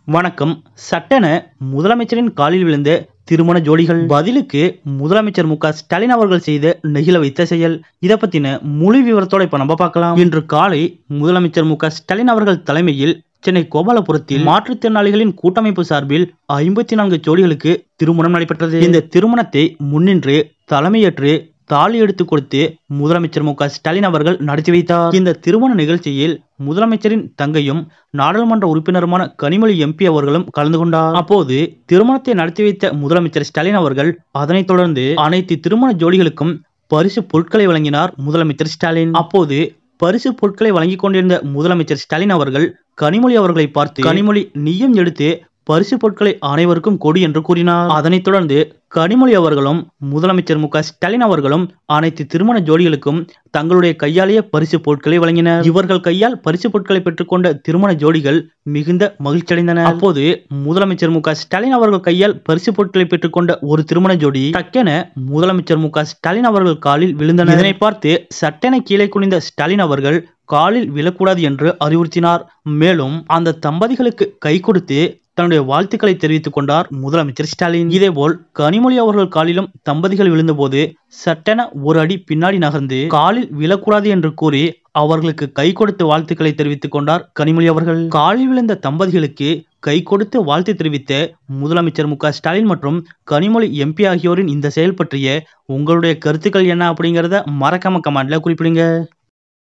வணக்கம் சட்டென முதலமைச்சரின் காலில் விழுந்த திருமண ஜோடிகள் பதிலுக்கு முதலமைச்சர் மு க ஸ்டாலின் அவர்கள் செய்த நெகிழ வைத்த செயல் இதை பத்தின முழு விவரத்தோட இப்ப நம்ம பார்க்கலாம் இன்று காலை முதலமைச்சர் மு க ஸ்டாலின் அவர்கள் தலைமையில் சென்னை கோபாலபுரத்தில் மாற்றுத்திறனாளிகளின் கூட்டமைப்பு சார்பில் ஐம்பத்தி நான்கு ஜோடிகளுக்கு திருமணம் நடைபெற்றது இந்த திருமணத்தை முன்னின்று தலைமையேற்று தாலி எடுத்து கொடுத்து முதலமைச்சர் மு க ஸ்டாலின் அவர்கள் நடத்தி வைத்தார் இந்த திருமண நிகழ்ச்சியில் முதலமைச்சரின் தங்கையும் நாடாளுமன்ற உறுப்பினருமான கனிமொழி எம்பி அவர்களும் கலந்து கொண்டார் அப்போது திருமணத்தை நடத்தி வைத்த முதலமைச்சர் ஸ்டாலின் அவர்கள் அதனைத் தொடர்ந்து அனைத்து திருமண ஜோடிகளுக்கும் பரிசு பொருட்களை வழங்கினார் முதலமைச்சர் ஸ்டாலின் அப்போது பரிசு பொருட்களை வழங்கிக் கொண்டிருந்த முதலமைச்சர் ஸ்டாலின் அவர்கள் கனிமொழி அவர்களை பார்த்து கனிமொழி நீயும் எடுத்து பரிசு பொருட்களை அனைவருக்கும் கொடு என்று கூறினார் அதனைத் தொடர்ந்து கனிமொழி அவர்களும் முதலமைச்சர் மு க ஸ்டாலின் அவர்களும் அனைத்து திருமண ஜோடிகளுக்கும் தங்களுடைய கையாலேயே பரிசு பொருட்களை வழங்கினர் இவர்கள் கையால் பரிசு பொருட்களை பெற்றுக்கொண்ட திருமண ஜோடிகள் மிகுந்த மகிழ்ச்சியடைந்தனர் அப்போது முதலமைச்சர் மு க ஸ்டாலின் அவர்கள் கையால் பரிசு பொருட்களை பெற்றுக்கொண்ட ஒரு திருமண ஜோடி டக்கென முதலமைச்சர் மு க ஸ்டாலின் அவர்கள் காலில் விழுந்தனர் இதனை பார்த்து சட்டென கீழே குனிந்த ஸ்டாலின் அவர்கள் காலில் விழக்கூடாது என்று அறிவுறுத்தினார் மேலும் அந்த தம்பதிகளுக்கு கை கொடுத்து தன்னுடைய வாழ்த்துக்களை தெரிவித்துக் கொண்டார் முதலமைச்சர் ஸ்டாலின் இதேபோல் கனிமொழி அவர்கள் காலிலும் தம்பதிகள் விழுந்தபோது சட்டென ஒரு அடி பின்னாடி நகர்ந்து காலில் விழக்கூடாது என்று கூறி அவர்களுக்கு கை கொடுத்து வாழ்த்துக்களை தெரிவித்துக் கொண்டார் கனிமொழி அவர்கள் காலில் விழுந்த தம்பதிகளுக்கு கை கொடுத்து வாழ்த்து தெரிவித்த முதலமைச்சர் மு க ஸ்டாலின் மற்றும் கனிமொழி எம்பி ஆகியோரின் இந்த செயல் பற்றிய உங்களுடைய கருத்துக்கள் என்ன அப்படிங்கறத மறக்காம கமெண்ட்ல குறிப்பிடுங்க